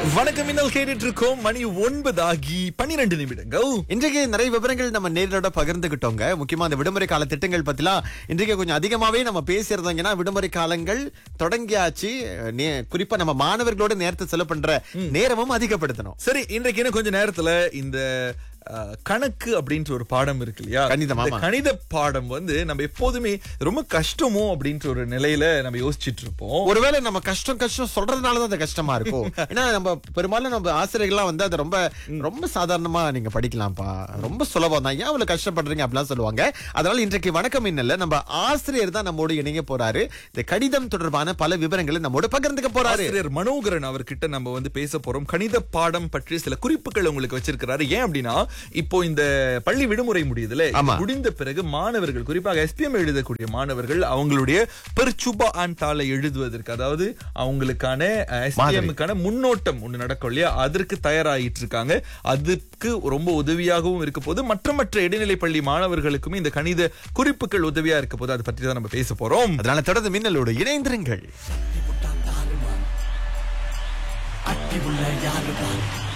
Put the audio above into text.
வணக்கம் இன்னல் கேட்டுட்டு இருக்கோம் மணி ஒன்பது ஆகி பன்னிரண்டு நிமிடங்கள் இன்றைக்கு நிறைய விவரங்கள் நம்ம நேரோட பகிர்ந்துகிட்டோங்க முக்கியமா அந்த விடுமுறை கால திட்டங்கள் பத்திலாம் இன்றைக்கு கொஞ்சம் அதிகமாவே நம்ம பேசியிருந்தோங்கன்னா விடுமுறை காலங்கள் தொடங்கியாச்சு நே- குறிப்பா நம்ம மாணவர்களோட நேரத்தை செலவு பண்ற நேரமும் அதிகப்படுத்தணும் சரி இன்றைக்கு இன்னும் கொஞ்ச நேரத்துல இந்த அஹ், கணக்கு அப்படின்ற ஒரு பாடம் இருக்கு இல்லையா கணிதம், இந்த ஆமா. கணித பாடம் வந்து நம்ம எப்போதுமே ரொம்ப கஷ்டமோ அப்படின்ற ஒரு நிலையில நம்ம யோசிச்சுட்டு இருப்போம் ஒருவேளை நம்ம கஷ்டம் கஷ்டம் சொல்றதுனாலதான் அது கஷ்டமா இருக்கும் ஏன்னா நம்ம பெரும்பாலும் நம்ம ஆசிரியர்கள்லாம் வந்து அதை ரொம்ப ரொம்ப சாதாரணமா நீங்க படிக்கலாம்ப்பா ரொம்ப சுலபம் தான் ஏன் அவ்வளவு கஷ்டப்படுறீங்க அப்படிலாம் சொல்லுவாங்க அதனால இன்றைக்கு வணக்கம் இன்னல்ல நம்ம ஆசிரியர் தான் நம்மோடு இணைய போறாரு இந்த கடிதம் தொடர்பான பல விவரங்களை நம்மோடு பகிர்ந்துக்க போறாரு ஆசிரியர் மனோகரன் அவர்கிட்ட நம்ம வந்து பேச போறோம் கணித பாடம் பற்றி சில குறிப்புகள் உங்களுக்கு வச்சிருக்கிறாரு ஏன் அப்படின்னா இப்போ இந்த பள்ளி விடுமுறை முடியுதுல இது ஆமா. முடிந்த பிறகு மாணவர்கள் குறிப்பாக எஸ்பிஎம் எழுதக்கூடிய மாணவர்கள் அவங்களுடைய பெருச்சுபா ஆண்டால எழுதுவதற்கு அதாவது அவங்களுக்கான எஸ்பிஎம்க்கான முன்னோட்டம் ஒண்ணு நடக்கும் இல்லையா அதற்கு தயாராகிட்டு இருக்காங்க அதுக்கு ரொம்ப உதவியாகவும் இருக்க போது மற்ற மற்ற இடைநிலை பள்ளி மாணவர்களுக்குமே இந்த கணித குறிப்புகள் உதவியா இருக்க போது அதை பற்றி தான் நம்ம பேச போறோம் அதனால தொடர்ந்து மின்னலோடு இணைந்திருங்கள் அட்டி உள்ள யாரு பார்